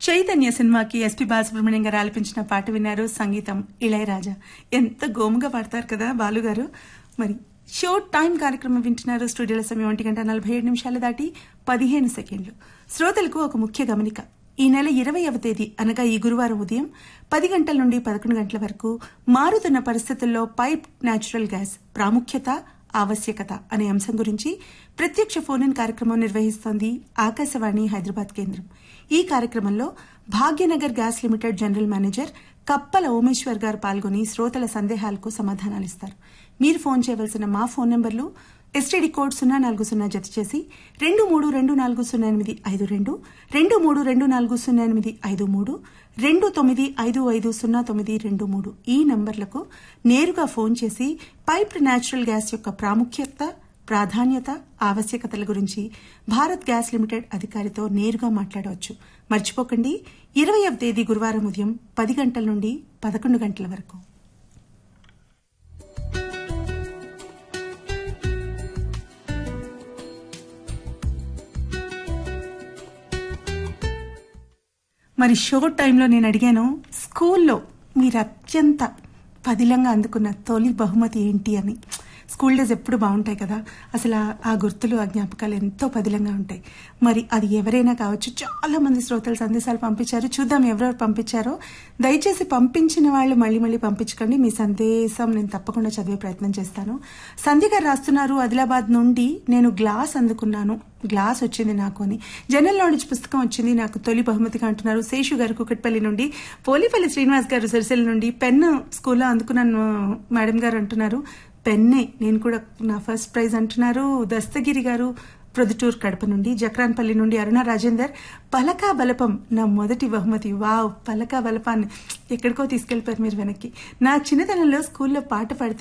చైతన్య సినిమాకి ఎస్పి బాలసుబ్రహ్మణ్యం గారు ఆలపించిన పాట విన్నారు సంగీతం ఇళయరాజా ఎంత గోముగా పాడతారు కదా బాలుగారు మరి షో టైం కార్యక్రమం వింటున్నారు స్టూడియోల సమయం ఒంటి గంట నలభై ఏడు నిమిషాలు దాటి పదిహేను సెకండ్లు శ్రోతలకు ఒక ముఖ్య గమనిక ఈ నెల ఇరవైవ తేదీ అనగా ఈ గురువారం ఉదయం పది గంటల నుండి పదకొండు గంటల వరకు మారుతున్న పరిస్థితుల్లో పైప్ న్యాచురల్ గ్యాస్ ప్రాముఖ్యత ఆవశ్యకత అనే అంశం గురించి ప్రత్యక్ష ఫోన్ ఇన్ కార్యక్రమం నిర్వహిస్తోంది ఆకాశవాణి హైదరాబాద్ కేంద్రం ఈ కార్యక్రమంలో Bhagyanagar gas limited general manager Kappala Omeshwar గారు పాల్గొని శ్రోతల సందేహాలకు సమాధానాలిస్తారు మీరు ఫోన్ చేయవలసిన మా ఫోన్ నంబర్లు ఎస్టీడీ కోడ్ సున్నా నాలుగు సున్నా జత చేసి రెండు మూడు రెండు నాలుగు సున్నా ఎనిమిది ఐదు రెండు రెండు మూడు రెండు నాలుగు సున్నా ఎనిమిది ఐదు మూడు రెండు తొమ్మిది ఐదు ఐదు సున్నా తొమ్మిది రెండు మూడు ఈ నంబర్లకు నేరుగా ఫోన్ చేసి పైప్డ్ న్యాచురల్ గ్యాస్ యొక్క ప్రాముఖ్యత ప్రాధాన్యత ఆవశ్యకతల గురించి భారత్ గ్యాస్ లిమిటెడ్ అధికారితో నేరుగా మాట్లాడవచ్చు మర్చిపోకండి ఇరవయవ తేదీ గురువారం ఉదయం పది గంటల నుండి పదకొండు గంటల వరకు మరి షో టైంలో నేను అడిగాను స్కూల్లో మీరు అత్యంత పదిలంగా అందుకున్న తొలి బహుమతి ఏంటి అని స్కూల్ డేస్ ఎప్పుడు బాగుంటాయి కదా అసలు ఆ- ఆ గుర్తులు ఆ జ్ఞాపకాలు ఎంతో పదిలంగా ఉంటాయి మరి అది ఎవరైనా కావచ్చు చాలా మంది శ్రోతలు సందేశాలు పంపించారు చూద్దాం ఎవరెవరు పంపించారో దయచేసి పంపించిన వాళ్ళు మళ్ళీ మళ్ళీ పంపించకండి మీ సందేశం నేను తప్పకుండా చదివే ప్రయత్నం చేస్తాను సంధ్య గారు రాస్తున్నారు ఆదిలాబాద్ నుండి నేను గ్లాస్ అందుకున్నాను గ్లాస్ వచ్చింది నాకు అని జనరల్ నాలెడ్జ్ పుస్తకం వచ్చింది నాకు తొలి బహుమతిగా అంటున్నారు శేషు గారు కుకట్పల్లి నుండి పోలిపల్లి శ్రీనివాస్ గారు సిరిసిల్ల నుండి పెన్ స్కూల్లో అందుకున్నాను మేడం గారు అంటున్నారు పెన్నే నేను కూడా నా ఫస్ట్ ప్రైజ్ అంటున్నారు దస్తగిరి గారు ప్రొద్దుటూర్ కడప నుండి జక్రాన్పల్లి నుండి అరుణ రాజేందర్ పలకా బలపం నా మొదటి బహుమతి వావ్ పలకా బలపాన్ని ఎక్కడికో తీసుకెళ్లిపోయారు మీరు వెనక్కి నా చిన్నతనంలో స్కూల్లో పాట పాడితే